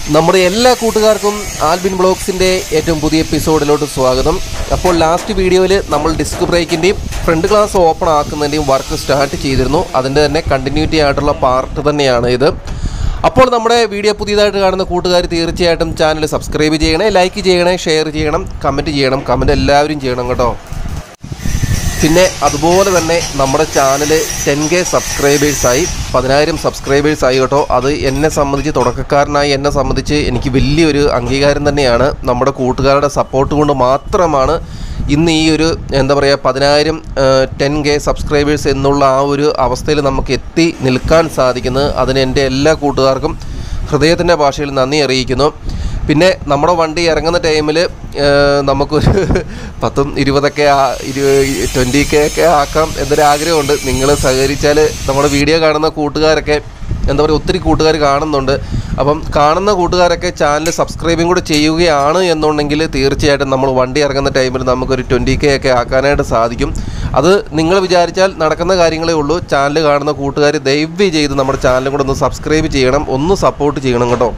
നമ്മുടെ എല്ലാ കൂട്ടുകാർക്കും ആൽബിൻ ബ്ലോഗ്സിൻ്റെ ഏറ്റവും പുതിയ എപ്പിസോഡിലോട്ട് സ്വാഗതം അപ്പോൾ ലാസ്റ്റ് വീഡിയോയിൽ നമ്മൾ ഡിസ്ക് ബ്രേക്കിൻ്റെയും ഫ്രണ്ട് ഗ്ലാസ് ഓപ്പൺ ആക്കുന്നതിൻ്റെയും വർക്ക് സ്റ്റാർട്ട് ചെയ്തിരുന്നു അതിൻ്റെ തന്നെ കണ്ടിന്യൂറ്റി ആയിട്ടുള്ള പാർട്ട് തന്നെയാണ് ഇത് അപ്പോൾ നമ്മുടെ വീഡിയോ പുതിയതായിട്ട് കാണുന്ന കൂട്ടുകാർ തീർച്ചയായിട്ടും ചാനൽ സബ്സ്ക്രൈബ് ചെയ്യണേ ലൈക്ക് ചെയ്യണേ ഷെയർ ചെയ്യണം കമൻറ്റ് ചെയ്യണം കമൻറ്റ് എല്ലാവരും ചെയ്യണം കേട്ടോ പിന്നെ അതുപോലെ തന്നെ നമ്മുടെ ചാനൽ ടെൻ കെ സബ്സ്ക്രൈബേഴ്സായി പതിനായിരം സബ്സ്ക്രൈബേഴ്സായി കേട്ടോ അത് എന്നെ സംബന്ധിച്ച് തുടക്കക്കാരനായി എന്നെ സംബന്ധിച്ച് എനിക്ക് വലിയൊരു അംഗീകാരം തന്നെയാണ് നമ്മുടെ കൂട്ടുകാരുടെ സപ്പോർട്ട് കൊണ്ട് മാത്രമാണ് ഇന്ന് ഈ ഒരു എന്താ പറയുക പതിനായിരം ടെൻ കെ സബ്സ്ക്രൈബേഴ്സ് എന്നുള്ള ആ ഒരു അവസ്ഥയിൽ നമുക്ക് എത്തി നിൽക്കാൻ സാധിക്കുന്നത് അതിന് എൻ്റെ എല്ലാ കൂട്ടുകാർക്കും ഹൃദയത്തിൻ്റെ ഭാഷയിൽ നന്ദി അറിയിക്കുന്നു പിന്നെ നമ്മുടെ വണ്ടി ഇറങ്ങുന്ന ടൈമിൽ നമുക്കൊരു പത്തും ഇരുപതൊക്കെ ആ- ഇരു ട്വൻറ്റി കെ ഒക്കെ ആക്കാം എന്നൊരു ആഗ്രഹമുണ്ട് നിങ്ങൾ സഹകരിച്ചാൽ നമ്മുടെ വീഡിയോ കാണുന്ന കൂട്ടുകാരൊക്കെ എന്താ പറയുക ഒത്തിരി കൂട്ടുകാർ കാണുന്നുണ്ട് അപ്പം കാണുന്ന കൂട്ടുകാരൊക്കെ ചാനൽ സബ്സ്ക്രൈബും കൂടെ ചെയ്യുകയാണ് എന്നുണ്ടെങ്കിൽ തീർച്ചയായിട്ടും നമ്മൾ വണ്ടി ഇറങ്ങുന്ന ടൈമിൽ നമുക്കൊരു ട്വൻറ്റി കെ ഒക്കെ ആക്കാനായിട്ട് സാധിക്കും അത് നിങ്ങൾ വിചാരിച്ചാൽ നടക്കുന്ന കാര്യങ്ങളേ ഉള്ളൂ ചാനൽ കാണുന്ന കൂട്ടുകാർ ദയവ് ചെയ്ത് നമ്മുടെ ചാനലും കൂടെ ഒന്ന് സബ്സ്ക്രൈബ് ചെയ്യണം ഒന്ന് സപ്പോർട്ട് ചെയ്യണം കേട്ടോ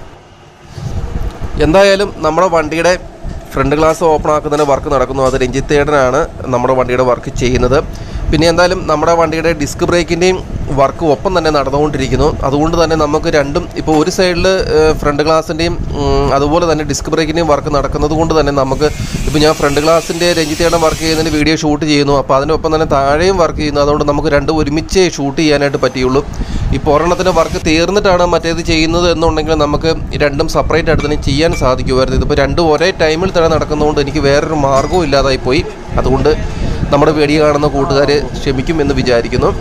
എന്തായാലും നമ്മുടെ വണ്ടിയുടെ ഫ്രണ്ട് ഗ്ലാസ് ഓപ്പൺ ആക്കുന്നതിന് വർക്ക് നടക്കുന്നു അത് രഞ്ജിത്തേടനാണ് നമ്മുടെ വണ്ടിയുടെ വർക്ക് ചെയ്യുന്നത് പിന്നെ എന്തായാലും നമ്മുടെ വണ്ടിയുടെ ഡിസ്ക് ബ്രേക്കിൻ്റെയും വർക്ക് ഒപ്പം തന്നെ നടന്നുകൊണ്ടിരിക്കുന്നു അതുകൊണ്ട് തന്നെ നമുക്ക് രണ്ടും ഇപ്പോൾ ഒരു സൈഡിൽ ഫ്രണ്ട് ഗ്ലാസിൻ്റെയും അതുപോലെ തന്നെ ഡിസ്ക് ബ്രേക്കിൻ്റെയും വർക്ക് നടക്കുന്നത് കൊണ്ട് തന്നെ നമുക്ക് ഇപ്പോൾ ഞാൻ ഫ്രണ്ട് ഗ്ലാസിൻ്റെ രഞ്ജിത്തേടൻ വർക്ക് ചെയ്യുന്നതിന് വീഡിയോ ഷൂട്ട് ചെയ്യുന്നു അപ്പോൾ അതിനൊപ്പം തന്നെ താഴെയും വർക്ക് ചെയ്യുന്നു അതുകൊണ്ട് നമുക്ക് രണ്ടും ഒരുമിച്ച് ഷൂട്ട് ചെയ്യാനായിട്ട് പറ്റിയുള്ളൂ ഇപ്പോൾ ഒരെണ്ണത്തിൻ്റെ വർക്ക് തീർന്നിട്ടാണ് മറ്റേത് ചെയ്യുന്നത് എന്നുണ്ടെങ്കിൽ നമുക്ക് രണ്ടും സെപ്പറേറ്റ് ആയിട്ട് തന്നെ ചെയ്യാൻ സാധിക്കുമായിരുന്നു ഇതിപ്പോൾ രണ്ടും ഒരേ ടൈമിൽ തന്നെ നടക്കുന്നതുകൊണ്ട് എനിക്ക് വേറൊരു മാർഗ്ഗവും ഇല്ലാതായി പോയി അതുകൊണ്ട് നമ്മുടെ വീഡിയോ കാണുന്ന കൂട്ടുകാർ ക്ഷമിക്കുമെന്ന് വിചാരിക്കുന്നു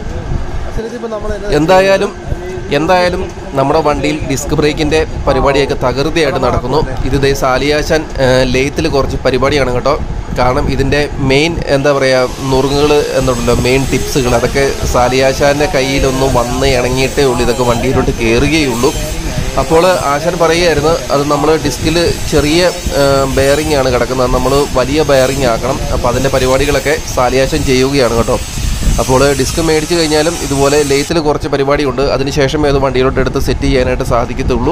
എന്തായാലും എന്തായാലും നമ്മുടെ വണ്ടിയിൽ ഡിസ്ക് ബ്രേക്കിൻ്റെ പരിപാടിയൊക്കെ തകൃതിയായിട്ട് നടക്കുന്നു ഇത് ദേ സാലിയാശാൻ ലെയ്ത്തിൽ കുറച്ച് പരിപാടിയാണ് കേട്ടോ കാരണം ഇതിൻ്റെ മെയിൻ എന്താ പറയുക നുറുങ്ങുകൾ എന്നുണ്ടല്ലോ മെയിൻ ടിപ്സുകൾ അതൊക്കെ സാലിയാശാൻ്റെ കയ്യിലൊന്നും വന്ന് ഇണങ്ങിയിട്ടേ ഉള്ളൂ ഇതൊക്കെ വണ്ടിയിലോട്ട് കയറുകയുള്ളൂ അപ്പോൾ ആശാൻ പറയുകയായിരുന്നു അത് നമ്മൾ ഡിസ്കിൽ ചെറിയ ബെയറിംഗ് ആണ് കിടക്കുന്നത് നമ്മൾ വലിയ ബെയറിംഗ് ആക്കണം അപ്പോൾ അതിൻ്റെ പരിപാടികളൊക്കെ സാലിയാശൻ ചെയ്യുകയാണ് കേട്ടോ അപ്പോൾ ഡിസ്ക് മേടിച്ച് കഴിഞ്ഞാലും ഇതുപോലെ ലെയ്ത്തിൽ കുറച്ച് പരിപാടിയുണ്ട് അതിനുശേഷമേ അത് വണ്ടിയിലോട്ട് എടുത്ത് സെറ്റ് ചെയ്യാനായിട്ട് സാധിക്കത്തുള്ളൂ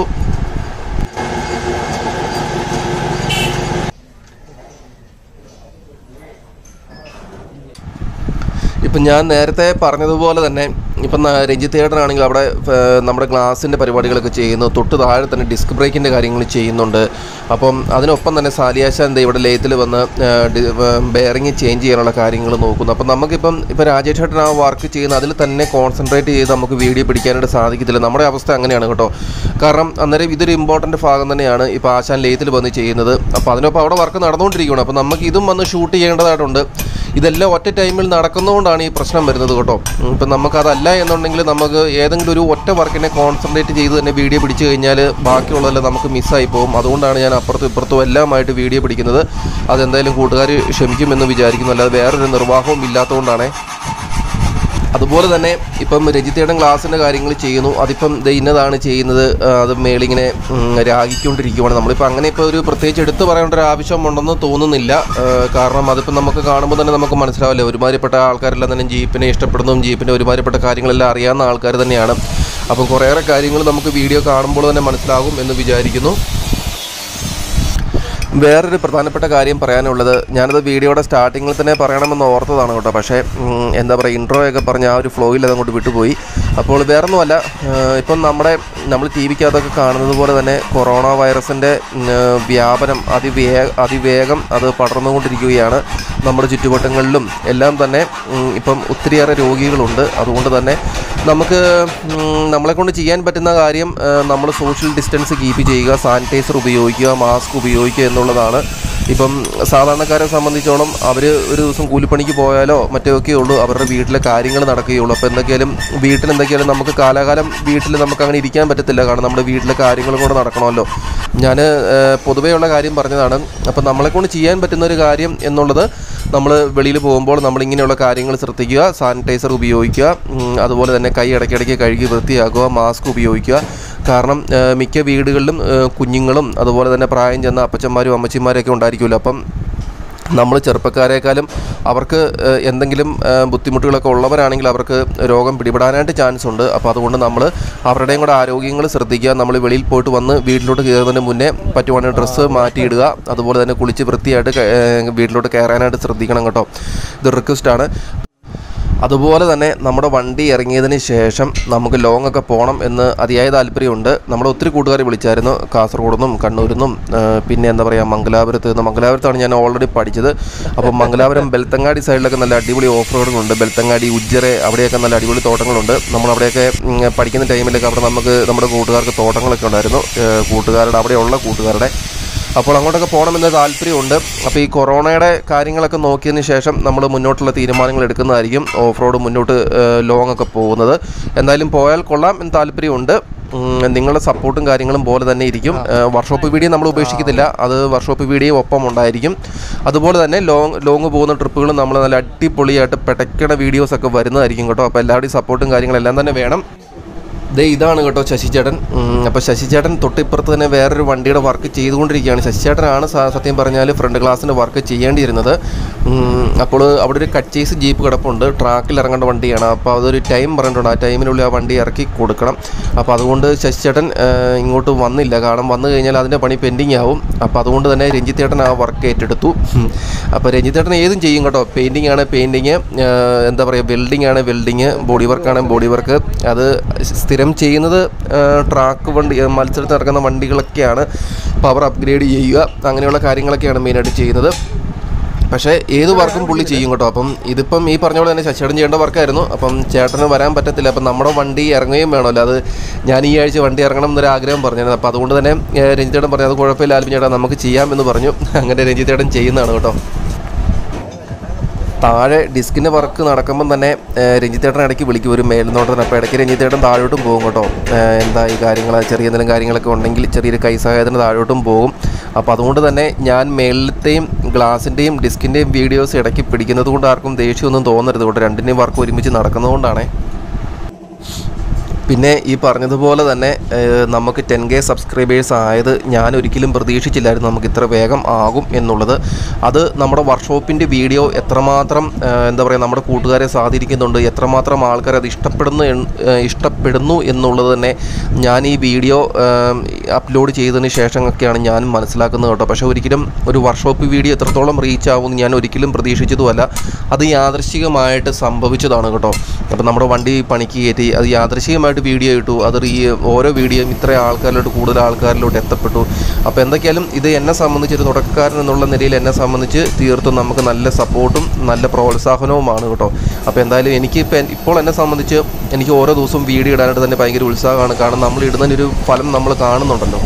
ഇപ്പം ഞാൻ നേരത്തെ പറഞ്ഞതുപോലെ തന്നെ ഇപ്പം ന- രഞ്ജിത്ത് തിയേറ്ററാണെങ്കിൽ അവിടെ ഏർ, നമ്മുടെ ഗ്ലാസിൻ്റെ പരിപാടികളൊക്കെ ചെയ്യുന്നു തൊട്ട് താഴെ തന്നെ ഡിസ്ക് ബ്രേക്കിൻ്റെ കാര്യങ്ങൾ ചെയ്യുന്നുണ്ട് അപ്പം അതിനൊപ്പം തന്നെ സാലിയാശാൻ ദേ ഇവിടെ ലേത്തിൽ വന്ന് ബെയറിങ് ചേഞ്ച് ചെയ്യാനുള്ള കാര്യങ്ങൾ നോക്കുന്നു അപ്പം നമുക്കിപ്പം ഇപ്പം രാജേഷ് ചേട്ടൻ ആ വർക്ക് ചെയ്യുന്ന അതിൽ തന്നെ കോൺസെൻട്രേറ്റ് ചെയ്ത് നമുക്ക് വീഡിയോ പിടിക്കാനായിട്ട് സാധിക്കത്തില്ല നമ്മുടെ അവസ്ഥ അങ്ങനെയാണ് കേട്ടോ കാരണം അന്നേരം ഇതൊരു ഇമ്പോർട്ടൻറ്റ് ഭാഗം തന്നെയാണ് ഇപ്പോൾ ആശാൻ ലേത്തിൽ വന്ന് ചെയ്യുന്നത് അപ്പോൾ അതിനൊപ്പം അവിടെ വർക്ക് നടന്നുകൊണ്ടിരിക്കുകയാണ് അപ്പോൾ നമുക്ക് ഇതും വന്ന് ഷൂട്ട് ചെയ്യേണ്ടതായിട്ടുണ്ട് ഇതെല്ലാം ഒറ്റ ടൈമിൽ നടക്കുന്നതുകൊണ്ടാണ് ഈ പ്രശ്നം വരുന്നത് കേട്ടോ ഉം, ഇപ്പം നമുക്കതല്ല എന്നുണ്ടെങ്കിൽ നമുക്ക് ഏതെങ്കിലും ഒരു ഒറ്റ വർക്കിനെ കോൺസെൻട്രേറ്റ് ചെയ്ത് തന്നെ വീഡിയോ പിടിച്ചു കഴിഞ്ഞാൽ ബാക്കിയുള്ളതെല്ലാം നമുക്ക് മിസ്സായി പോകും അതുകൊണ്ടാണ് ഞാൻ അപ്പുറത്തും ഇപ്പുറത്തും എല്ലാമായിട്ട് വീഡിയോ പിടിക്കുന്നത് അതെന്തായാലും കൂട്ടുകാർ ക്ഷമിക്കുമെന്ന് വിചാരിക്കുന്നു അല്ലാതെ വേറൊരു നിർവാഹവും ഇല്ലാത്തതുകൊണ്ടാണേ അതുപോലെ തന്നെ ഇപ്പം രജിതയുടെ ക്ലാസ്സിൻ്റെ കാര്യങ്ങൾ ചെയ്യുന്നു അതിപ്പം ദേ ഇന്നതാണ് ചെയ്യുന്നത് ആ, അത് മേളിങ്ങനെ ഉം, രാഗിക്കൊണ്ടിരിക്കുവാണ് നമ്മളിപ്പോൾ അങ്ങനെ ഇപ്പോൾ ഒരു പ്രത്യേകിച്ച് എടുത്തു പറയേണ്ട ഒരു ആവശ്യമുണ്ടെന്ന് തോന്നുന്നില്ല ആ, കാരണം അതിപ്പം നമുക്ക് കാണുമ്പോൾ തന്നെ നമുക്ക് മനസ്സിലാവില്ല ഒരുമാതിരിപ്പെട്ട ആൾക്കാരെല്ലാം തന്നെ ജീപ്പിനെ ഇഷ്ടപ്പെടുന്നതും ജീപ്പിൻ്റെ ഒരുമാതിരിപ്പെട്ട കാര്യങ്ങളെല്ലാം അറിയാവുന്ന ആൾക്കാർ തന്നെയാണ് അപ്പം കുറേയേറെ കാര്യങ്ങൾ നമുക്ക് വീഡിയോ കാണുമ്പോൾ തന്നെ മനസ്സിലാകും എന്ന് വിചാരിക്കുന്നു വേറൊരു പ്രധാനപ്പെട്ട കാര്യം പറയാനുള്ളത് ഞാനത് വീഡിയോയുടെ സ്റ്റാർട്ടിങ്ങിൽ തന്നെ പറയണമെന്ന് ഓർത്തതാണ് കേട്ടോ പക്ഷേ ഉം, എന്താ പറയുക ഇൻട്രോ ഒക്കെ പറഞ്ഞ് ആ ഒരു ഫ്ലോയിൽ അതങ്ങോട്ട് വിട്ടുപോയി അപ്പോൾ വേറൊന്നുമല്ല ഏഹ്, ഇപ്പം നമ്മുടെ നമ്മൾ ടി വിക്കകത്തൊക്കെ കാണുന്നത് പോലെ തന്നെ കൊറോണ വൈറസിൻ്റെ വ്യാപനം അതിവേ അതിവേഗം അത് പടർന്നുകൊണ്ടിരിക്കുകയാണ് നമ്മുടെ ചുറ്റുവട്ടങ്ങളിലും എല്ലാം തന്നെ ഉം, ഇപ്പം ഒത്തിരിയേറെ രോഗികളുണ്ട് അതുകൊണ്ട് തന്നെ നമുക്ക് ഉം, നമ്മളെ കൊണ്ട് ചെയ്യാൻ പറ്റുന്ന കാര്യം നമ്മൾ സോഷ്യൽ ഡിസ്റ്റൻസ് കീപ്പ് ചെയ്യുക സാനിറ്റൈസർ ഉപയോഗിക്കുക മാസ്ക് ഉപയോഗിക്കുക എന്നുള്ളതാണ് ഇപ്പം സാധാരണക്കാരെ സംബന്ധിച്ചോളം അവർ ഒരു ദിവസം കൂലിപ്പണിക്ക് പോയാലോ മറ്റോ ഒക്കെ ഉള്ളൂ അവരുടെ വീട്ടിലെ കാര്യങ്ങൾ നടക്കുകയുള്ളൂ അപ്പോൾ എന്തൊക്കെയാലും വീട്ടിൽ എന്തൊക്കെയാലും നമുക്ക് കാലാകാലം വീട്ടിൽ നമുക്ക് അങ്ങനെ ഇരിക്കാൻ പറ്റത്തില്ല കാരണം നമ്മുടെ വീട്ടിലെ കാര്യങ്ങളും കൂടെ നടക്കണമല്ലോ ഞാൻ പൊതുവെയുള്ള കാര്യം പറഞ്ഞതാണ് അപ്പം നമ്മളെക്കൊണ്ട് ചെയ്യാൻ പറ്റുന്ന ഒരു കാര്യം എന്നുള്ളത് നമ്മൾ വെളിയിൽ പോകുമ്പോൾ നമ്മൾ ഇങ്ങനെയുള്ള കാര്യങ്ങൾ ശ്രദ്ധിക്കുക സാനിറ്റൈസർ ഉപയോഗിക്കുക ഉം, അതുപോലെ തന്നെ കൈ ഇടയ്ക്കിടയ്ക്ക് കഴുകി വൃത്തിയാക്കുക മാസ്ക് ഉപയോഗിക്കുക കാരണം ആ, മിക്ക വീടുകളിലും ആ, കുഞ്ഞുങ്ങളും അതുപോലെ തന്നെ പ്രായം ചെന്ന അപ്പച്ചന്മാരും അമ്മച്ചിമാരൊക്കെ ഉണ്ടായിരിക്കുമല്ലോ അപ്പം നമ്മൾ ചെറുപ്പക്കാരേക്കാളും അവർക്ക് ഏഹ്, എന്തെങ്കിലും ഏഹ്, ബുദ്ധിമുട്ടുകളൊക്കെ ഉള്ളവരാണെങ്കിൽ അവർക്ക് രോഗം പിടിപെടാനായിട്ട് ചാൻസ് ഉണ്ട് അപ്പോൾ അതുകൊണ്ട് നമ്മൾ അവരുടെയും കൂടെ ആരോഗ്യങ്ങൾ ശ്രദ്ധിക്കുക നമ്മൾ വെളിയിൽ പോയിട്ട് വന്ന് വീട്ടിലോട്ട് കയറുന്നതിന് മുന്നേ പറ്റുവാണെങ്കിൽ ഡ്രസ്സ് മാറ്റിയിടുക അതുപോലെ തന്നെ കുളിച്ച് വൃത്തിയായിട്ട് ക- ഏഹ്, വീട്ടിലോട്ട് കയറാനായിട്ട് ശ്രദ്ധിക്കണം കേട്ടോ ഇത് റിക്വസ്റ്റാണ് അതുപോലെ തന്നെ നമ്മുടെ വണ്ടി ഇറങ്ങിയതിന് ശേഷം നമുക്ക് ലോങ് ഒക്കെ പോകണം എന്ന് അതിയായ താല്പര്യമുണ്ട് നമ്മുടെ ഒത്തിരി കൂട്ടുകാരെ വിളിച്ചായിരുന്നു കാസർഗോഡ് നിന്നും കണ്ണൂരിൽ നിന്നും ആ, പിന്നെ എന്താ പറയുക മംഗലാപുരത്ത് നിന്ന് മംഗലാപുരത്താണ് ഞാൻ ഓൾറെഡി പഠിച്ചത് അപ്പം മംഗലാപുരം ബെൽത്തങ്ങാടി സൈഡിലൊക്കെ നല്ല അടിപൊളി ഓഫ് റോഡുകളുണ്ട് ബെൽത്തങ്ങാടി ഉജ്ജറെ അവിടെയൊക്കെ നല്ല അടിപൊളി തോട്ടങ്ങളുണ്ട് നമ്മൾ അവിടെയൊക്കെ ഉം, പഠിക്കുന്ന ടൈമിലൊക്കെ അവിടെ നമുക്ക് നമ്മുടെ കൂട്ടുകാർക്ക് തോട്ടങ്ങളൊക്കെ ഉണ്ടായിരുന്നു ഏ, കൂട്ടുകാരുടെ അവിടെയുള്ള കൂട്ടുകാരുടെ അപ്പോൾ അങ്ങോട്ടൊക്കെ പോകണമെന്ന് താല്പര്യമുണ്ട് അപ്പോൾ ഈ കൊറോണയുടെ കാര്യങ്ങളൊക്കെ നോക്കിയതിന് ശേഷം നമ്മൾ മുന്നോട്ടുള്ള തീരുമാനങ്ങൾ എടുക്കുന്നതായിരിക്കും ഓഫ് റോഡ് മുന്നോട്ട് ലോങ് ഒക്കെ പോകുന്നത് എന്തായാലും പോയാൽ കൊള്ളാം എന്ന് താല്പര്യമുണ്ട് ഉം, നിങ്ങളുടെ സപ്പോർട്ടും കാര്യങ്ങളും പോലെ തന്നെ ഇരിക്കും വർക്ക്ഷോപ്പ് വീഡിയോ നമ്മൾ ഉപേക്ഷിക്കുന്നില്ല അത് വർക്ക്ഷോപ്പ് വീഡിയോ ഒപ്പം ഉണ്ടായിരിക്കും അതുപോലെ തന്നെ ലോങ് ലോങ് പോകുന്ന ട്രിപ്പുകളും നമ്മൾ നല്ല അടിപൊളിയായിട്ട് പെടയ്ക്കണ വീഡിയോസൊക്കെ വരുന്നതായിരിക്കും കേട്ടോ അപ്പോൾ എല്ലാവരുടെയും സപ്പോർട്ടും കാര്യങ്ങളെല്ലാം തന്നെ വേണം ദേ ഇതാണ് കേട്ടോ ശശിചേട്ടൻ ഉം, അപ്പോൾ ശശിചേട്ടൻ തൊട്ടിപ്പുറത്ത് തന്നെ വേറൊരു വണ്ടിയുടെ വർക്ക് ചെയ്തുകൊണ്ടിരിക്കുകയാണ് ശശിചേട്ടനാണ് സ- സത്യം പറഞ്ഞാൽ ഫ്രണ്ട് ക്ലാസ്സിൻ്റെ വർക്ക് ചെയ്യേണ്ടിയിരുന്നത് ഉം, അപ്പോൾ അവിടെ ഒരു കച്ചേസ് ജീപ്പ് കിടപ്പുണ്ട് ട്രാക്കിൽ ഇറങ്ങേണ്ട വണ്ടിയാണ് അപ്പോൾ അതൊരു ടൈം പറഞ്ഞിട്ടുണ്ട് ആ ടൈമിനുള്ളിൽ ആ വണ്ടി ഇറക്കി കൊടുക്കണം അപ്പോൾ അതുകൊണ്ട് ശശിചേട്ടൻ ആ, ഇങ്ങോട്ട് വന്നില്ല കാരണം വന്നു കഴിഞ്ഞാൽ അതിൻ്റെ പണി പെൻഡിങ് ആവും അപ്പോൾ അതുകൊണ്ട് തന്നെ രഞ്ജിത്തേട്ടൻ ആ വർക്ക് ഏറ്റെടുത്തു ഉം. അപ്പോൾ രഞ്ജിത്തേട്ടൻ ഏതും ചെയ്യും കേട്ടോ പെയിൻറ്റിംഗ് ആണ് പെയിൻറ്റിങ് എന്താ പറയുക വെൽഡിംഗ് ആണ് വെൽഡിങ് ബോഡി വർക്കാണ് ബോഡി വർക്ക് അത് സ്ഥിരം ചെയ്യുന്നത് ട്രാക്ക് വണ്ടി ആ, മത്സരത്തിൽ നടക്കുന്ന വണ്ടികളൊക്കെയാണ് പവർ അപ്ഗ്രേഡ് ചെയ്യുക അങ്ങനെയുള്ള കാര്യങ്ങളൊക്കെയാണ് മെയിനായിട്ട് ചെയ്യുന്നത് പക്ഷേ ഏത് വർക്കും പുള്ളി ചെയ്യും കേട്ടോ അപ്പം ഇതിപ്പം ഈ പറഞ്ഞ പോലെ തന്നെ ശശിയേടൻ ചെയ്യേണ്ട വർക്കായിരുന്നു അപ്പം ചേട്ടന് വരാൻ പറ്റത്തില്ല അപ്പം നമ്മുടെ വണ്ടി ഇറങ്ങുകയും വേണമല്ലോ അത് ഞാൻ ഈ ആഴ്ച വണ്ടി ഇറങ്ങണം എന്നൊരു ആഗ്രഹം പറഞ്ഞിരുന്നു അപ്പോൾ അതുകൊണ്ട് തന്നെ ഏഹ്, രഞ്ജിത്തേട്ടൻ പറഞ്ഞു അത് കുഴപ്പമില്ല ആൽബിൻ ചേട്ടാ നമുക്ക് ചെയ്യാം എന്ന് പറഞ്ഞു അങ്ങനെ രഞ്ജിത്തേട്ടൻ ചെയ്യുന്നതാണ് കേട്ടോ താഴെ ഡിസ്കിൻ്റെ വർക്ക് നടക്കുമ്പം തന്നെ ഏഹ്, രഞ്ജിത്തേട്ടൻ ഇടയ്ക്ക് വിളിക്കും ഒരു മേൽനോട്ടത്തിന് അപ്പോൾ ഇടയ്ക്ക് രഞ്ജിത്തേട്ടൻ താഴോട്ടും പോകും കേട്ടോ ഏഹ്, എന്താ ഈ കാര്യങ്ങൾ ചെറിയ എന്തെങ്കിലും കാര്യങ്ങളൊക്കെ ഉണ്ടെങ്കിൽ ചെറിയൊരു കൈസഹായത്തിന് താഴോട്ടും പോകും അപ്പോൾ അതുകൊണ്ട് തന്നെ ഞാൻ മേളിലത്തെയും ഗ്ലാസിൻ്റെയും ഡിസ്കിൻ്റെയും വീഡിയോസ് ഇടയ്ക്ക് പിടിക്കുന്നത് കൊണ്ട് ആർക്കും ദേഷ്യമൊന്നും തോന്നരുത് കേട്ടോ രണ്ടിൻ്റെയും വർക്ക് ഒരുമിച്ച് നടക്കുന്നതുകൊണ്ടാണേ പിന്നെ ഈ പറഞ്ഞതുപോലെ തന്നെ ഏഹ്, നമുക്ക് ടെൻ കെ സബ്സ്ക്രൈബേഴ്സ് ആയത് ഞാൻ ഒരിക്കലും പ്രതീക്ഷിച്ചില്ലായിരുന്നു നമുക്ക് ഇത്ര വേഗം ആകും എന്നുള്ളത് അത് നമ്മുടെ വർക്ക്ഷോപ്പിൻ്റെ വീഡിയോ എത്രമാത്രം ഏഹ്, എന്താ പറയുക നമ്മുടെ കൂട്ടുകാരെ സ്വാധീനിക്കുന്നുണ്ട് എത്രമാത്രം ആൾക്കാർ അത് ഇഷ്ടപ്പെടുന്നു എന്ന്- ഏഹ്, ഇഷ്ടപ്പെടുന്നു എന്നുള്ളത് തന്നെ ഞാൻ ഈ വീഡിയോ അപ്ലോഡ് ചെയ്തതിന് ശേഷമൊക്കെയാണ് ഞാൻ മനസ്സിലാക്കുന്നത് കേട്ടോ പക്ഷേ ഒരിക്കലും ഒരു വർക്ക്ഷോപ്പ് വീഡിയോ എത്രത്തോളം റീച്ച് ആവുമെന്ന് ഞാൻ ഒരിക്കലും പ്രതീക്ഷിച്ചതുമല്ല അത് യാദൃശികമായിട്ട് സംഭവിച്ചതാണ് കേട്ടോ അപ്പോൾ നമ്മുടെ വണ്ടി പണിക്ക് കയറ്റി അത് യാദൃശികമായിട്ട് വീഡിയോ ഇട്ടു അത് റീ ഓരോ വീഡിയോയും ഇത്ര ആൾക്കാരിലോട്ട് കൂടുതൽ ആൾക്കാരിലോട്ട് എത്തപ്പെട്ടു അപ്പോൾ എന്തൊക്കെയാലും ഇത് എന്നെ സംബന്ധിച്ച് ഒരു തുടക്കക്കാരൻ എന്നുള്ള നിലയിൽ എന്നെ സംബന്ധിച്ച് തീർത്തും നമുക്ക് നല്ല സപ്പോർട്ടും നല്ല പ്രോത്സാഹനവുമാണ് കേട്ടോ അപ്പോൾ എന്തായാലും എനിക്ക് ഇപ്പം ഇപ്പോൾ എന്നെ സംബന്ധിച്ച് എനിക്ക് ഓരോ ദിവസവും വീഡിയോ ഇടാനായിട്ട് തന്നെ ഭയങ്കര ഉത്സാഹമാണ് കാരണം നമ്മൾ ഇടുന്നതിനൊരു ഫലം നമ്മൾ കാണുന്നുണ്ടല്ലോ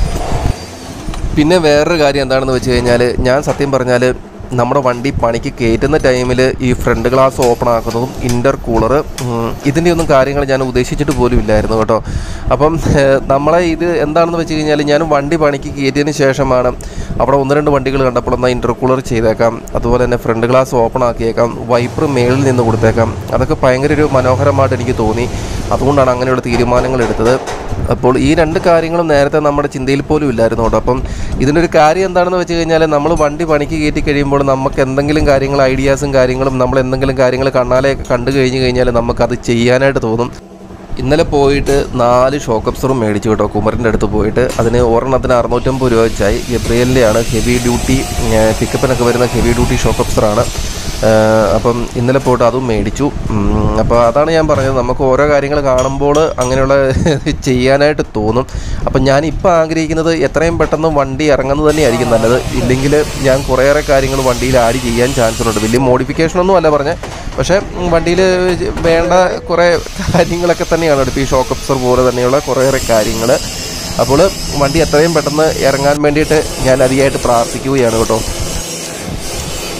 പിന്നെ വേറൊരു കാര്യം എന്താണെന്ന് വെച്ച് കഴിഞ്ഞാൽ ഞാൻ സത്യം പറഞ്ഞാൽ നമ്മുടെ വണ്ടി പണിക്ക് കയറ്റുന്ന ടൈമിൽ ഈ ഫ്രണ്ട് ഗ്ലാസ് ഓപ്പൺ ആക്കുന്നതും ഇൻ്റർ കൂളർ ഇതിൻ്റെ ഒന്നും കാര്യങ്ങൾ ഞാൻ ഉദ്ദേശിച്ചിട്ട് പോലും ഇല്ലായിരുന്നു കേട്ടോ അപ്പം ഏഹ്, നമ്മളെ ഇത് എന്താണെന്ന് വെച്ച് കഴിഞ്ഞാൽ ഞാൻ വണ്ടി പണിക്ക് കയറ്റിയതിന് ശേഷമാണ് അവിടെ ഒന്ന് രണ്ട് വണ്ടികൾ കണ്ടപ്പോൾ എന്നാൽ ഇൻ്റർ കൂളർ ചെയ്തേക്കാം അതുപോലെ തന്നെ ഫ്രണ്ട് ഗ്ലാസ് ഓപ്പൺ ആക്കിയേക്കാം വൈപ്പർ മേളിൽ നിന്ന് കൊടുത്തേക്കാം അതൊക്കെ ഭയങ്കര ഒരു മനോഹരമായിട്ട് എനിക്ക് തോന്നി അതുകൊണ്ടാണ് അങ്ങനെയുള്ള തീരുമാനങ്ങൾ എടുത്തത് അപ്പോൾ ഈ രണ്ട് കാര്യങ്ങളും നേരത്തെ നമ്മുടെ ചിന്തയിൽ പോലും ഇല്ലായിരുന്നു കേട്ടോ അപ്പം ഇതിനൊരു കാര്യം എന്താണെന്ന് വെച്ച് കഴിഞ്ഞാൽ നമ്മൾ വണ്ടി പണിക്ക് കയറ്റി കഴിയുമ്പോൾ നമുക്ക് എന്തെങ്കിലും കാര്യങ്ങൾ ഐഡിയാസും കാര്യങ്ങളും നമ്മൾ എന്തെങ്കിലും കാര്യങ്ങൾ കണ്ണാലെ കണ്ടു കഴിഞ്ഞ് കഴിഞ്ഞാൽ നമുക്കത് ചെയ്യാനായിട്ട് തോന്നും ഇന്നലെ പോയിട്ട് നാല് ഷോക്ക് അബ്സറും മേടിച്ചു കേട്ടോ കുമരൻ്റെ അടുത്ത് പോയിട്ട് അതിന് ഒരെണ്ണത്തിന് അറുന്നൂറ്റമ്പത് രൂപ വെച്ചായി ഗബ്രിയലിൻ്റെയാണ് ഹെവി ഡ്യൂട്ടി പിക്കപ്പിനൊക്കെ വരുന്ന ഹെവി ഡ്യൂട്ടി ഷോക്ക് അബ്സറാണ് ഏഹ് അപ്പം ഇന്നലെ പോയിട്ട് അതും മേടിച്ചു ഉം, അപ്പോൾ അതാണ് ഞാൻ പറഞ്ഞത് നമുക്ക് ഓരോ കാര്യങ്ങൾ കാണുമ്പോൾ അങ്ങനെയുള്ള ചെയ്യാനായിട്ട് തോന്നും അപ്പം ഞാൻ ഇപ്പോൾ ആഗ്രഹിക്കുന്നത് എത്രയും പെട്ടെന്ന് വണ്ടി ഇറങ്ങുന്നത് തന്നെയായിരിക്കും നല്ലത് ഇല്ലെങ്കിൽ ഞാൻ കുറേയേറെ കാര്യങ്ങൾ വണ്ടിയിൽ ആഡ് ചെയ്യാൻ ചാൻസ് ഉണ്ട് വലിയ മോഡിഫിക്കേഷനൊന്നും അല്ല പറഞ്ഞത് പക്ഷേ വണ്ടിയിൽ വേണ്ട കുറേ കാര്യങ്ങളൊക്കെ തന്നെയാണ് ഇപ്പോൾ ഈ ഷോക്ക് അബ്സർ പോലെ തന്നെയുള്ള കുറേയേറെ കാര്യങ്ങൾ അപ്പോൾ വണ്ടി എത്രയും പെട്ടെന്ന് ഇറങ്ങാൻ വേണ്ടിയിട്ട് ഞാൻ അതിയായിട്ട് പ്രാർത്ഥിക്കുകയാണ് കേട്ടോ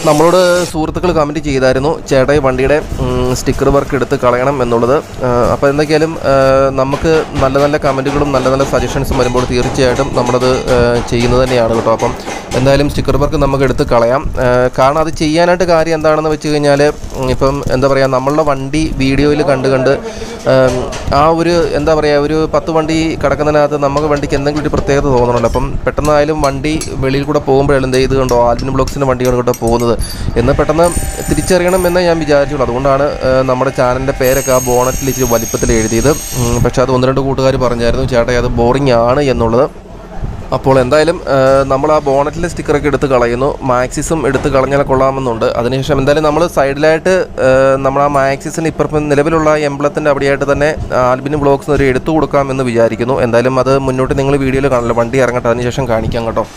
നമ്മളോട് സുഹൃത്തുക്കൾ കമൻറ്റ് ചെയ്തായിരുന്നു ചേട്ടാ ഈ വണ്ടിയുടെ സ്റ്റിക്കർ വർക്ക് എടുത്ത് കളയണം എന്നുള്ളത് അപ്പോൾ എന്തൊക്കെയാലും ആ, നമുക്ക് നല്ല നല്ല കമൻറ്റുകളും നല്ല നല്ല സജഷൻസും വരുമ്പോൾ തീർച്ചയായിട്ടും നമ്മളത് ആ, ചെയ്യുന്നത് തന്നെയാണ് കേട്ടോ അപ്പം എന്തായാലും സ്റ്റിക്കർ വർക്ക് നമുക്ക് എടുത്ത് കളയാം ആ, കാരണം അത് ചെയ്യാനായിട്ട് കാര്യം എന്താണെന്ന് വെച്ച് കഴിഞ്ഞാൽ ഇപ്പം എന്താ പറയുക നമ്മളുടെ വണ്ടി വീഡിയോയിൽ കണ്ട് കണ്ട് ആം, ആ ഒരു എന്താ പറയുക ഒരു പത്ത് വണ്ടി കിടക്കുന്നതിനകത്ത് നമുക്ക് വണ്ടിക്ക് എന്തെങ്കിലും ഒരു പ്രത്യേകത തോന്നണമല്ലോ അപ്പം പെട്ടെന്നായാലും വണ്ടി വെളിയിൽ കൂടെ പോകുമ്പോഴാലും ദേ ഇത് കണ്ടോ ആൽബിൻ ബ്ലോക്സിൻ്റെ വണ്ടിയാണ് കേട്ടോ പോകുന്നത് എന്ന് പെട്ടെന്ന് തിരിച്ചറിയണം എന്ന് ഞാൻ വിചാരിച്ചുള്ളൂ അതുകൊണ്ടാണ് ആ, നമ്മുടെ ചാനലിൻ്റെ പേരൊക്കെ ആ ബോണറ്റിൽ ഇച്ചിരി വലിപ്പത്തിൽ എഴുതിയത് ഉം, പക്ഷേ അത് ഒന്ന് രണ്ട് കൂട്ടുകാർ പറഞ്ഞായിരുന്നു ചേട്ടാ അത് ബോറിംഗ് ആണ് എന്നുള്ളത് അപ്പോൾ എന്തായാലും നമ്മൾ ആ ബോണറ്റിലെ സ്റ്റിക്കറൊക്കെ എടുത്ത് കളയുന്നു മാക്സിസും എടുത്ത് കളഞ്ഞാൽ കൊള്ളാമെന്നുണ്ട് അതിനുശേഷം എന്തായാലും നമ്മൾ സൈഡിലായിട്ട് നമ്മൾ ആ മാക്സിസിന് ഇപ്പം നിലവിലുള്ള എംബ്ലത്തിൻ്റെ അവിടെയായിട്ട് തന്നെ ആൽബിന് ബ്ലോക്സ് ഒരു എടുത്തു കൊടുക്കാമെന്ന് വിചാരിക്കുന്നു എന്തായാലും അത് മുന്നോട്ട് നിങ്ങൾ വീഡിയോയിൽ കാണില്ല വണ്ടി ഇറങ്ങട്ടെ അതിനുശേഷം കാണിക്കാം കേട്ടോ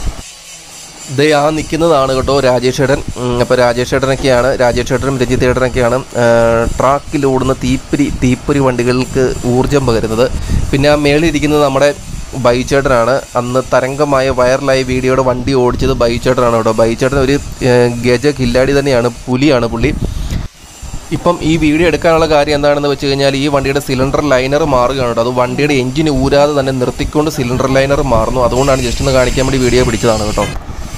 ദേ ആ നിൽക്കുന്നതാണ് കേട്ടോ രാജേഷ് ഏട്ടൻ അപ്പോൾ രാജേഷ് ഏട്ടനൊക്കെയാണ് രാജേഷ് ഏട്ടനും രഞ്ജിത്ത് ഏട്ടനൊക്കെയാണ് ട്രാക്കിൽ ഓടുന്ന തീപ്പൊരി തീപ്പൊരി വണ്ടികൾക്ക് ഊർജം പകരുന്നത് പിന്നെ ആ മേളിൽ ഇരിക്കുന്നത് നമ്മുടെ ബൈച്ചേട്ടനാണ് അന്ന് തരംഗമായ വൈറലായ വീഡിയോയുടെ വണ്ടി ഓടിച്ചത് ബൈച്ചേട്ടനാണ് കേട്ടോ ബൈച്ചേട്ടൻ ഒരു ഏഹ്, ഗജ കില്ലാടി തന്നെയാണ് പുലിയാണ് പുള്ളി ഇപ്പം ഈ വീഡിയോ എടുക്കാനുള്ള കാര്യം എന്താണെന്ന് വെച്ച് കഴിഞ്ഞാൽ ഈ വണ്ടിയുടെ സിലിണ്ടർ ലൈനർ മാറുകയാണ് കേട്ടോ അത് വണ്ടിയുടെ എഞ്ചിൻ ഊരാതെ തന്നെ നിർത്തിക്കൊണ്ട് സിലിണ്ടർ ലൈനർ മാറുന്നു അതുകൊണ്ടാണ് ജസ്റ്റ് ഒന്ന് കാണിക്കാൻ വേണ്ടി വീഡിയോ പിടിച്ചതാണ് കേട്ടോ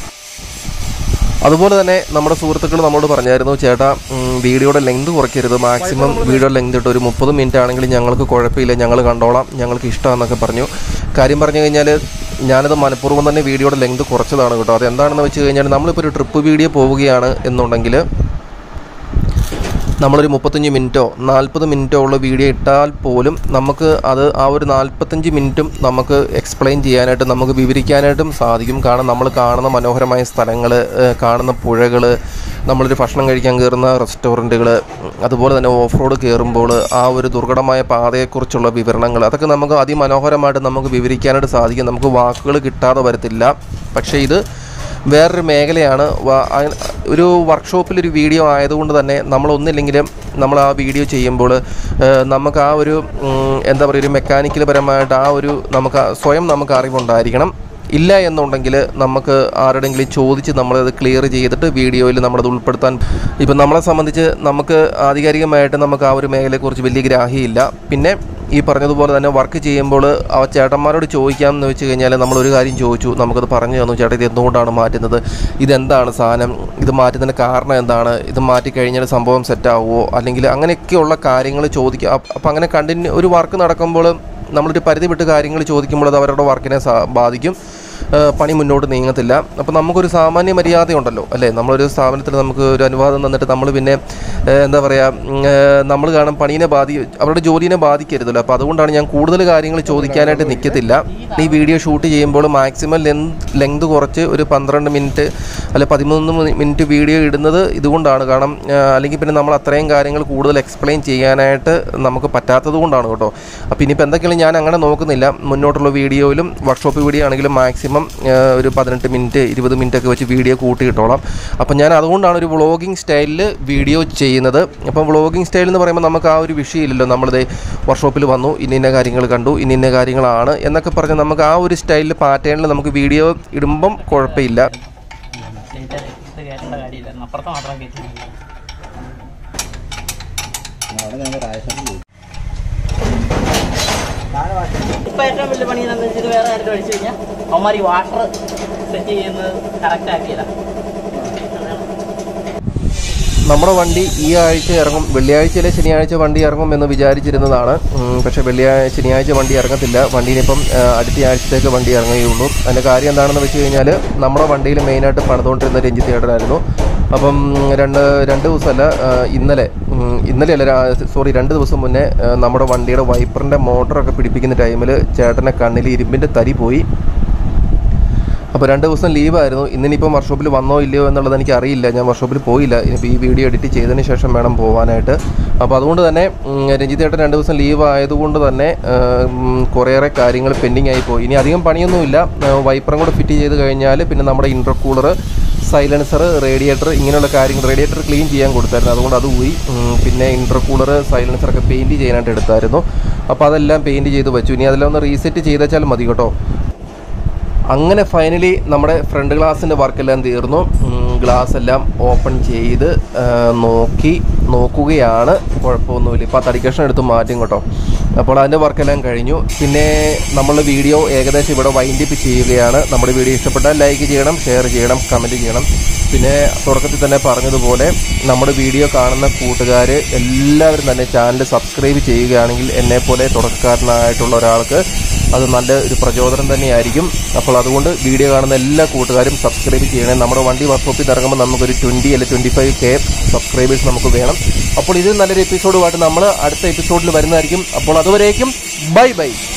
അതുപോലെ തന്നെ നമ്മുടെ സുഹൃത്തുക്കൾ നമ്മളോട് പറഞ്ഞായിരുന്നു ചേട്ടാ ഉം, വീഡിയോയുടെ ലെങ്ത് കുറയ്ക്കരുത് മാക്സിമം വീഡിയോ ലെങ്ത് ഇട്ട് ഒരു മുപ്പത് മിനിറ്റ് ആണെങ്കിലും ഞങ്ങൾക്ക് കുഴപ്പമില്ല ഞങ്ങൾ കണ്ടോളാം ഞങ്ങൾക്ക് ഇഷ്ടമാണെന്നൊക്കെ പറഞ്ഞു കാര്യം പറഞ്ഞു കഴിഞ്ഞാൽ ഞാനത് മനഃപൂർവ്വം തന്നെ വീഡിയോയുടെ ലെങ്ത് കുറച്ചതാണ് കേട്ടോ അത് എന്താണെന്ന് വെച്ച് കഴിഞ്ഞാൽ നമ്മളിപ്പോൾ ഒരു ട്രിപ്പ് വീഡിയോ പോവുകയാണ് എന്നുണ്ടെങ്കിൽ നമ്മളൊരു മുപ്പത്തഞ്ച് മിനിറ്റോ നാൽപ്പത് മിനിറ്റോ ഉള്ള വീഡിയോ ഇട്ടാൽ പോലും നമുക്ക് അത് ആ ഒരു നാൽപ്പത്തഞ്ച് മിനിറ്റും നമുക്ക് എക്സ്പ്ലെയിൻ ചെയ്യാനായിട്ട് നമുക്ക് വിവരിക്കാനായിട്ടും സാധിക്കും കാരണം നമ്മൾ കാണുന്ന മനോഹരമായ സ്ഥലങ്ങൾ കാണുന്ന പുഴകൾ നമ്മളൊരു ഭക്ഷണം കഴിക്കാൻ കയറുന്ന റെസ്റ്റോറൻറ്റുകൾ അതുപോലെ തന്നെ ഓഫ് റോഡ് കയറുമ്പോൾ ആ ഒരു ദുർഘടമായ പാതയെക്കുറിച്ചുള്ള വിവരണങ്ങൾ അതൊക്കെ നമുക്ക് അതിമനോഹരമായിട്ട് നമുക്ക് വിവരിക്കാനായിട്ട് സാധിക്കും നമുക്ക് വാക്കുകൾ കിട്ടാതെ വരത്തില്ല പക്ഷേ ഇത് വേറൊരു മേഖലയാണ് വ- അ- ഒരു വർക്ക്ഷോപ്പിൽ ഒരു വീഡിയോ ആയതുകൊണ്ട് തന്നെ നമ്മളൊന്നില്ലെങ്കിലും നമ്മൾ ആ വീഡിയോ ചെയ്യുമ്പോൾ ഏഹ്, നമുക്ക് ആ ഒരു ഉം, എന്താ പറയുക ഒരു മെക്കാനിക്കൽ പരമായിട്ട് ആ ഒരു നമുക്ക് ആ- സ്വയം നമുക്ക് അറിവുണ്ടായിരിക്കണം ഇല്ല എന്നുണ്ടെങ്കിൽ നമുക്ക് ആരുടെങ്കിലും ചോദിച്ച് നമ്മളത് ക്ലിയർ ചെയ്തിട്ട് വീഡിയോയിൽ നമ്മളത് ഉൾപ്പെടുത്താൻ ഇപ്പം നമ്മളെ സംബന്ധിച്ച് നമുക്ക് ആധികാരികമായിട്ട് നമുക്ക് ആ ഒരു മേഖലയെക്കുറിച്ച് വലിയ ഗ്രാഹ്യമില്ല പിന്നെ ഈ പറഞ്ഞതുപോലെ തന്നെ വർക്ക് ചെയ്യുമ്പോൾ ആ ചേട്ടന്മാരോട് ചോദിക്കാം എന്ന് വെച്ച് കഴിഞ്ഞാൽ നമ്മളൊരു കാര്യം ചോദിച്ചു നമുക്കത് പറഞ്ഞു തന്നു ചേട്ടാ ഇത് എന്തുകൊണ്ടാണ് മാറ്റുന്നത് ഇതെന്താണ് സാധനം ഇത് മാറ്റുന്നതിന് കാരണം എന്താണ് ഇത് മാറ്റി കഴിഞ്ഞാൽ സംഭവം സെറ്റാവുമോ അല്ലെങ്കിൽ അങ്ങനെയൊക്കെയുള്ള കാര്യങ്ങൾ ചോദിക്കുക അപ്പം അങ്ങനെ കണ്ടിന്യൂ ഒരു വർക്ക് നടക്കുമ്പോൾ നമ്മളൊരു പരിധി വിട്ട് കാര്യങ്ങൾ ചോദിക്കുമ്പോൾ അത് അവരുടെ വർക്കിനെ സാ- ബാധിക്കും ഏഹ് പണി മുന്നോട്ട് നീങ്ങത്തില്ല അപ്പോൾ നമുക്കൊരു സാമാന്യ മര്യാദയുണ്ടല്ലോ അല്ലേ നമ്മളൊരു സ്ഥാപനത്തിൽ നമുക്ക് ഒരു അനുവാദം തന്നിട്ട് നമ്മൾ പിന്നെ ഏഹ് എന്താ പറയുക നമ്മൾ കാണും പണീനെ ബാധി അവരുടെ ജോലിനെ ബാധിക്കരുതല്ലോ അപ്പോൾ അതുകൊണ്ടാണ് ഞാൻ കൂടുതൽ കാര്യങ്ങൾ ചോദിക്കാനായിട്ട് നിൽക്കത്തില്ല ഈ വീഡിയോ ഷൂട്ട് ചെയ്യുമ്പോൾ മാക്സിമം ലെന്ത് ലെങ്ത് കുറച്ച് ഒരു പന്ത്രണ്ട് മിനിറ്റ് അല്ലെ പതിമൂന്ന് മിനിറ്റ് വീഡിയോ ഇടുന്നത് ഇതുകൊണ്ടാണ് കാരണം ഏഹ് അല്ലെങ്കിൽ പിന്നെ നമ്മൾ അത്രയും കാര്യങ്ങൾ കൂടുതൽ എക്സ്പ്ലെയിൻ ചെയ്യാനായിട്ട് നമുക്ക് പറ്റാത്തത് കൊണ്ടാണ് കേട്ടോ അപ്പോൾ ഇനിയിപ്പോൾ എന്തൊക്കെയാണ് ഞാൻ അങ്ങനെ നോക്കുന്നില്ല മുന്നോട്ടുള്ള വീഡിയോയിലും വർക്ക്ഷോപ്പ് വീഡിയോ ആണെങ്കിലും മാക്സിമം ഒരു പതിനെട്ട് മിനിറ്റ് ഇരുപത് മിനിറ്റ് ഒക്കെ വെച്ച് വീഡിയോ കൂട്ടിയിട്ടോളാം അപ്പം ഞാൻ അതുകൊണ്ടാണ് ഒരു വ്ളോഗിങ് സ്റ്റൈലിൽ വീഡിയോ ചെയ്യുന്നത് അപ്പം വ്ളോഗിങ് സ്റ്റൈൽ എന്ന് പറയുമ്പോൾ നമുക്ക് ആ ഒരു വിഷയമില്ലല്ലോ നമ്മളിത് വർക്ക്ഷോപ്പിൽ വന്നു ഇന്ന ഇന്ന കാര്യങ്ങൾ കണ്ടു ഇന്ന ഇന്ന കാര്യങ്ങളാണ് എന്നൊക്കെ പറഞ്ഞ് നമുക്ക് ആ ഒരു സ്റ്റൈലിൽ പാറ്റേണിൽ നമുക്ക് വീഡിയോ ഇടുമ്പം കുഴപ്പമില്ല ഇത് കയറ്റേണ്ട കാര്യമില്ലായിരുന്നു അപ്പുറത്ത് മാത്രം കയറ്റി ഇപ്പൊ ഏറ്റവും വലിയ പണി എന്താണെന്ന് വെച്ചാൽ ഇത് വേറെ ആരും അടിച്ചു കഴിഞ്ഞാൽ അവന്മാർ ഈ വാട്ടർ സെറ്റ് ചെയ്യുന്നത് കറക്റ്റ് ആക്കിയതാ നമ്മുടെ വണ്ടി ഈ ആഴ്ച ഇറങ്ങും വെള്ളിയാഴ്ചയിലെ ശനിയാഴ്ച വണ്ടി ഇറങ്ങും എന്ന് വിചാരിച്ചിരുന്നതാണ് ഉം, പക്ഷേ വെള്ളിയാഴ്ച ശനിയാഴ്ച വണ്ടി ഇറങ്ങത്തില്ല വണ്ടിയിനിപ്പം ആ, അടുത്ത ആഴ്ചത്തേക്ക് വണ്ടി ഇറങ്ങുകയുള്ളൂ അതിൻ്റെ കാര്യം എന്താണെന്ന് വെച്ച് കഴിഞ്ഞാൽ നമ്മുടെ വണ്ടിയിൽ മെയിനായിട്ട് പണിതുകൊണ്ടിരുന്ന രഞ്ജിത്ത് ചേട്ടനായിരുന്നു അപ്പം രണ്ട് രണ്ട് ദിവസമല്ല ആ, ഇന്നലെ ഉം, ഇന്നലെയല്ല സോറി രണ്ട് ദിവസം മുന്നേ ആ, നമ്മുടെ വണ്ടിയുടെ വൈപ്പറിൻ്റെ മോട്ടറൊക്കെ പിടിപ്പിക്കുന്ന ടൈമിൽ ചേട്ടൻ്റെ കണ്ണിൽ ഇരുമ്പിൻ്റെ തരി പോയി അപ്പോൾ രണ്ട് ദിവസം ലീവായിരുന്നു ഇന്നിനിപ്പം വർക്ക്ഷോപ്പിൽ വന്നോ ഇല്ലയോ എന്നുള്ളത് എനിക്ക് അറിയില്ല ഞാൻ വർക്ക്ഷോപ്പിൽ പോയില്ല ഇനിയിപ്പോൾ ഈ വീഡിയോ എഡിറ്റ് ചെയ്തതിന് ശേഷം വേണം പോകാനായിട്ട് അപ്പോൾ അതുകൊണ്ട് തന്നെ ഉം, രഞ്ജിത്ത് ഏട്ടൻ രണ്ട് ദിവസം ലീവ് ആയതുകൊണ്ട് തന്നെ ഉം, കുറേയേറെ കാര്യങ്ങൾ പെൻഡിങ് ആയി പോയി ഇനി അധികം പണിയൊന്നുമില്ല വൈപ്പറും കൂടെ ഫിറ്റ് ചെയ്ത് കഴിഞ്ഞാൽ പിന്നെ നമ്മുടെ ഇൻ്റർകൂളർ സൈലൻസർ റേഡിയേറ്റർ ഇങ്ങനെയുള്ള കാര്യങ്ങൾ റേഡിയേറ്റർ ക്ലീൻ ചെയ്യാൻ കൊടുത്തായിരുന്നു അതുകൊണ്ട് അത് പോയി ഉം, പിന്നെ ഇൻ്റർകൂളർ സൈലൻസറൊക്കെ പെയിൻറ്റ് ചെയ്യാനായിട്ട് എടുത്തായിരുന്നു അപ്പോൾ അതെല്ലാം പെയിൻറ്റ് ചെയ്ത് വെച്ചു ഇനി അതെല്ലാം ഒന്ന് റീസെറ്റ് ചെയ്തേച്ചാൽ മതി കേട്ടോ അങ്ങനെ ഫൈനലി നമ്മുടെ ഫ്രണ്ട് ഗ്ലാസിൻ്റെ വർക്കെല്ലാം തീർന്നു ഗ്ലാസ് എല്ലാം ഓപ്പൺ ചെയ്ത് ആ, നോക്കി നോക്കുകയാണ് കുഴപ്പമൊന്നുമില്ല ഇപ്പോൾ ആ തടിക്കഷ്ണം എടുത്ത് മാറ്റും കേട്ടോ അപ്പോൾ അതിൻ്റെ വർക്കെല്ലാം കഴിഞ്ഞു പിന്നെ നമ്മൾ വീഡിയോ ഏകദേശം ഇവിടെ വൈൻഡപ്പ് ചെയ്യുകയാണ് നമ്മുടെ വീഡിയോ ഇഷ്ടപ്പെട്ടാൽ ലൈക്ക് ചെയ്യണം ഷെയർ ചെയ്യണം കമൻറ്റ് ചെയ്യണം പിന്നെ തുടക്കത്തിൽ തന്നെ പറഞ്ഞതുപോലെ നമ്മുടെ വീഡിയോ കാണുന്ന കൂട്ടുകാർ എല്ലാവരും തന്നെ ചാനൽ സബ്സ്ക്രൈബ് ചെയ്യുകയാണെങ്കിൽ എന്നെപ്പോലെ തുടക്കക്കാരനായിട്ടുള്ള ഒരാൾക്ക് അത് നല്ല ഒരു പ്രചോദനം തന്നെയായിരിക്കും അപ്പോൾ അതുകൊണ്ട് വീഡിയോ കാണുന്ന എല്ലാ കൂട്ടുകാരും സബ്സ്ക്രൈബ് ചെയ്യണേ നമ്മുടെ വണ്ടി വർക്ക്ഷോപ്പിൽ ഇറങ്ങുമ്പോൾ നമുക്കൊരു ട്വൻറ്റി അല്ലെങ്കിൽ ട്വൻറ്റി ഫൈവ് കെ സബ്സ്ക്രൈബേഴ്സ് നമുക്ക് വേണം അപ്പോൾ ഇത് നല്ലൊരു എപ്പിസോഡുമായിട്ട് നമ്മൾ അടുത്ത എപ്പിസോഡിൽ വരുന്നതായിരിക്കും അപ്പോൾ അതുവരേക്കും ബൈ ബൈ